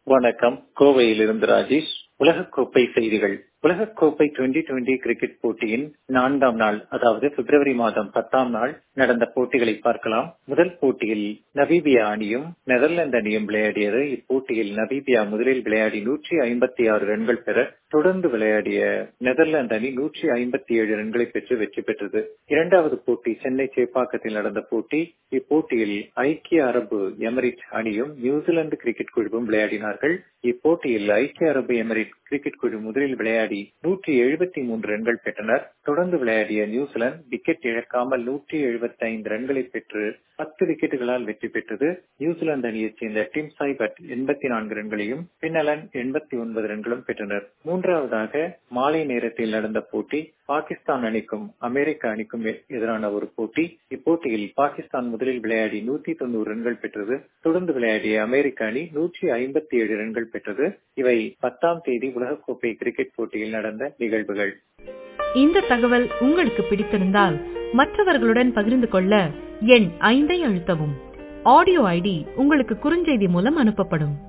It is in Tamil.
வணக்கம் கோவையிலிருந்து ராஜேஷ் உலகக்கோப்பை செய்திகள் உலகக்கோப்பை டுவெண்டி டுவெண்டி கிரிக்கெட் போட்டியின் நான்காம் நாள் அதாவது பிப்ரவரி மாதம் பத்தாம் நாள் நடந்த போட்டிகளை பார்க்கலாம் முதல் போட்டியில் நபீபியா அணியும் நெதர்லாந்து அணியும் விளையாடியது இப்போட்டியில் நபீபியா முதலில் விளையாடி நூற்றி ஐம்பத்தி ஆறு ரன்கள் பெற தொடர்ந்து விளையாடிய நெதர்லாந்து அணி நூற்றி ஐம்பத்தி ஏழு ரன்களை பெற்று வெற்றி பெற்றது இரண்டாவது போட்டி சென்னை சேப்பாக்கத்தில் நடந்த போட்டி இப்போட்டியில் ஐக்கிய அரபு எமிரேட் அணியும் நியூசிலாந்து கிரிக்கெட் குழுவும் விளையாடினார்கள் இப்போட்டியில் ஐக்கிய அரபு எமிரேட் கிரிக்கெட் குழு முதலில் விளையாடி நூற்றி எழுபத்தி மூன்று ரன்கள் பெற்றனர் தொடர்ந்து விளையாடிய நியூசிலாந்து விக்கெட் இழக்காமல் நூற்றி எழுபத்தி ஐந்து ரன்களை பெற்று பத்து விக்கெட்டுகளால் வெற்றி பெற்றது நியூசிலாந்து அணியைச் சேர்ந்த டிம் சாய்பட் எண்பத்தி நான்கு ரன்களையும் பின்னலன் எண்பத்தி ஒன்பது ரன்களும் பெற்றனர் மூன்றாவதாக மாலை நேரத்தில் நடந்த போட்டி பாகிஸ்தான் அணிக்கும் அமெரிக்க அணிக்கும் எதிரான ஒரு போட்டி இப்போட்டியில் பாகிஸ்தான் முதலில் விளையாடி நூத்தி தொண்ணூறு ரன்கள் பெற்றது தொடர்ந்து விளையாடிய அமெரிக்க அணி நூற்றி ஐம்பத்தி ஏழு ரன்கள் பெற்றது இவை பத்தாம் தேதி உலகக்கோப்பை கிரிக்கெட் போட்டியில் நடந்த நிகழ்வுகள் இந்த தகவல் உங்களுக்கு பிடித்திருந்தால் மற்றவர்களுடன் பகிர்ந்து கொள்ள எண் ஐந்தை அழுத்தவும் ஆடியோ ஐடி உங்களுக்கு குறுஞ்செய்தி மூலம் அனுப்பப்படும்